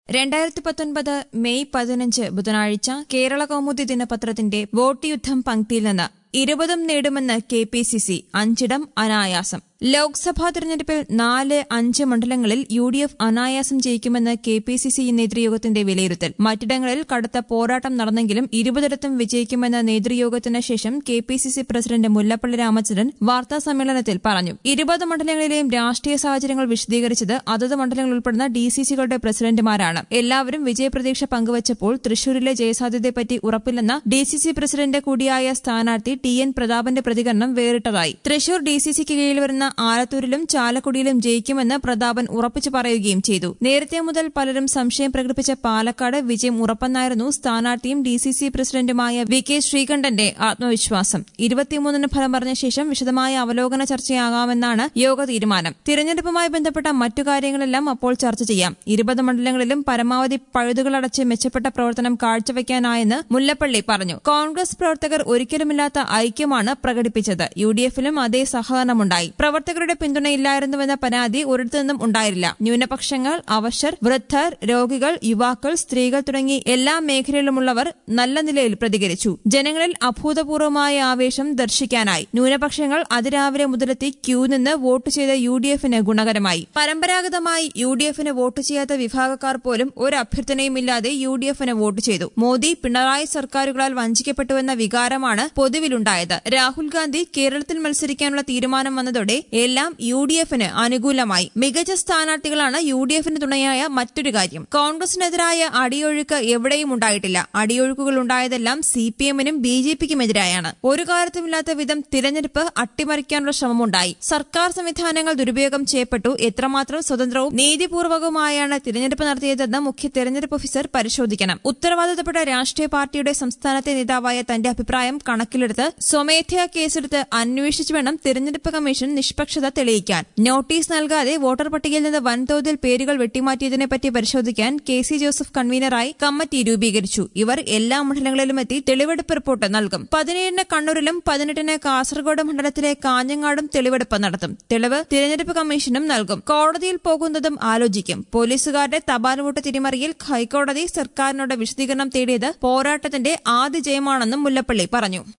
രണ്ടായിരത്തി പത്തൊൻപത് മെയ് പതിനഞ്ച് ബുധനാഴ്ച കേരള കൗമുദി ദിനപത്രത്തിന്റെ വോട്ട് യുദ്ധം പങ്ക്തിയിൽ നിന്ന് ഇരുപതും നേടുമെന്ന് കെ പി സി സി അഞ്ചിടം അനായാസം ലോക്സഭാ തെരഞ്ഞെടുപ്പിൽ നാല് അഞ്ച് മണ്ഡലങ്ങളിൽ യു ഡി എഫ് അനായാസം ജയിക്കുമെന്ന് കെ പി സി സി നേതൃയോഗത്തിന്റെ വിലയിരുത്തൽ മറ്റിടങ്ങളിൽ കടുത്ത പോരാട്ടം നടന്നെങ്കിലും ഇരുപതിടത്തും വിജയിക്കുമെന്ന നേതൃയോഗത്തിന് ശേഷം K P C C president Mullappally Ramachandran വാർത്താ സമ്മേളനത്തിൽ പറഞ്ഞു ഇരുപത് മണ്ഡലങ്ങളിലെയും രാഷ്ട്രീയ സാഹചര്യങ്ങൾ വിശദീകരിച്ചത് അതത് മണ്ഡലങ്ങൾ ഉൾപ്പെടുന്ന ഡി സി സികളുടെ പ്രസിഡന്റുമാരാണ് എല്ലാവരും വിജയപ്രതീക്ഷ പങ്കുവച്ചപ്പോൾ തൃശൂരിലെ ജയസാധ്യതയെപ്പറ്റി ഉറപ്പില്ലെന്ന ഡി സി സി പ്രസിഡന്റ് കൂടിയായ സ്ഥാനാർത്ഥി ടി എൻ പ്രതാപന്റെ പ്രതികരണം വേറിട്ടതായി തൃശൂർ ഡി സി സിക്ക് കീഴിൽ വരുന്ന ആലത്തൂരിലും ചാലക്കുടിയിലും ജയിക്കുമെന്ന് പ്രതാപൻ ഉറപ്പിച്ചു പറയുകയും ചെയ്തു നേരത്തെ മുതൽ പലരും സംശയം പ്രകടിപ്പിച്ച പാലക്കാട് വിജയം ഉറപ്പെന്നായിരുന്നു സ്ഥാനാർത്ഥിയും ഡി സി സി പ്രസിഡന്റുമായ വി കെ ശ്രീകണ്ഠന്റെ ആത്മവിശ്വാസം ഇരുപത്തിമൂന്നിന് ഫലം പറഞ്ഞ ശേഷം വിശദമായ അവലോകന ചർച്ചയാകാമെന്നാണ് യോഗ തീരുമാനം തിരഞ്ഞെടുപ്പുമായി ബന്ധപ്പെട്ട മറ്റു കാര്യങ്ങളെല്ലാം അപ്പോൾ ചർച്ച ചെയ്യാം ഇരുപത് മണ്ഡലങ്ങളിലും പരമാവധി പഴുതുകളടച്ച് മെച്ചപ്പെട്ട പ്രവർത്തനം കാഴ്ചവെക്കാനായെന്ന് മുല്ലപ്പള്ളി പറഞ്ഞു കോൺഗ്രസ് പ്രവർത്തകർ ഒരിക്കലുമില്ലാത്ത ഐക്യമാണ് പ്രകടിപ്പിച്ചത് യു ഡി എഫിലും അതേ സഹകരണമുണ്ടായി പ്രവർത്തകരുടെ പിന്തുണയില്ലായിരുന്നുവെന്ന പരാതി ഒരിടത്തു നിന്നും ഉണ്ടായില്ല ന്യൂനപക്ഷങ്ങൾ അവശർ വൃദ്ധർ രോഗികൾ യുവാക്കൾ സ്ത്രീകൾ തുടങ്ങി എല്ലാ മേഖലയിലുമുള്ളവർ നല്ല നിലയിൽ പ്രതികരിച്ചു ജനങ്ങളിൽ അഭൂതപൂർവമായ ആവേശം ദർശിക്കാനായി ന്യൂനപക്ഷങ്ങൾ അതിരാവിലെ മുതലെത്തി ക്യൂ നിന്ന് വോട്ട് ചെയ്ത യു ഡി എഫിന് ഗുണകരമായി പരമ്പരാഗതമായി യു ഡി എഫിന് വോട്ട് ചെയ്യാത്ത വിഭാഗക്കാർ പോലും ഒരു അഭ്യർത്ഥനയുമില്ലാതെ യു ഡി എഫിന് വോട്ട് ചെയ്തു മോദി പിണറായി സർക്കാരുകളാൽ വഞ്ചിക്കപ്പെട്ടുവെന്ന വികാരമാണ് പൊതുവിലുണ്ടായത് രാഹുൽ ഗാന്ധി കേരളത്തിൽ മത്സരിക്കാനുള്ള തീരുമാനം വന്നതോടെ എല്ലാം യു ഡി എഫിന് അനുകൂലമായി മികച്ച സ്ഥാനാർത്ഥികളാണ് യു ഡി എഫിന് തുണയായ മറ്റൊരു കാര്യം കോൺഗ്രസിനെതിരായ അടിയൊഴുക്ക് എവിടെയും ഉണ്ടായിട്ടില്ല അടിയൊഴുക്കുകൾ ഉണ്ടായതെല്ലാം സി പി എമ്മിനും ബി ജെ പിക്കുമെതിരായാണ് ഒരു കാര്യത്തുമില്ലാത്ത വിധം തിരഞ്ഞെടുപ്പ് അട്ടിമറിക്കാനുള്ള ശ്രമമുണ്ടായി സർക്കാർ സംവിധാനങ്ങൾ ദുരുപയോഗം ചെയ്യപ്പെട്ടു എത്രമാത്രം സ്വതന്ത്രവും നീതിപൂർവകവുമായാണ് തിരഞ്ഞെടുപ്പ് നടത്തിയതെന്ന് മുഖ്യ തെരഞ്ഞെടുപ്പ് ഓഫീസർ പരിശോധിക്കണം ഉത്തരവാദിത്തപ്പെട്ട രാഷ്ട്രീയ പാർട്ടിയുടെ സംസ്ഥാനത്തെ നേതാവായ തന്റെ അഭിപ്രായം കണക്കിലെടുത്ത് സ്വമേധയാ കേസെടുത്ത് അന്വേഷിച്ചു വേണം തിരഞ്ഞെടുപ്പ് കമ്മീഷൻ നിഷ്പക്ഷത തെളിയിക്കാൻ നോട്ടീസ് നൽകാതെ വോട്ടർ പട്ടികയിൽ നിന്ന് വൻതോതിൽ പേരുകൾ വെട്ടിമാറ്റിയതിനെപ്പറ്റി പരിശോധിക്കാൻ കെ സി ജോസഫ് കൺവീനറായി കമ്മിറ്റി രൂപീകരിച്ചു ഇവർ എല്ലാ മണ്ഡലങ്ങളിലും എത്തി തെളിവെടുപ്പ് റിപ്പോർട്ട് നൽകും പതിനേഴിന് കണ്ണൂരിലും പതിനെട്ടിന് കാസർഗോഡ് മണ്ഡലത്തിലെ കാഞ്ഞങ്ങാടും തെളിവെടുപ്പ് നടത്തും തെളിവ് തിരഞ്ഞെടുപ്പ് കമ്മീഷനും നൽകും കോടതിയിൽ പോകുന്നതും ആലോചിക്കും പോലീസുകാരുടെ തപാൽ വോട്ട് തിരിമറിയിൽ ഹൈക്കോടതി സർക്കാരിനോട് വിശദീകരണം തേടിയത് പോരാട്ടത്തിന്റെ ആദ്യ ജയമാണെന്നും മുല്ലപ്പള്ളി പറഞ്ഞു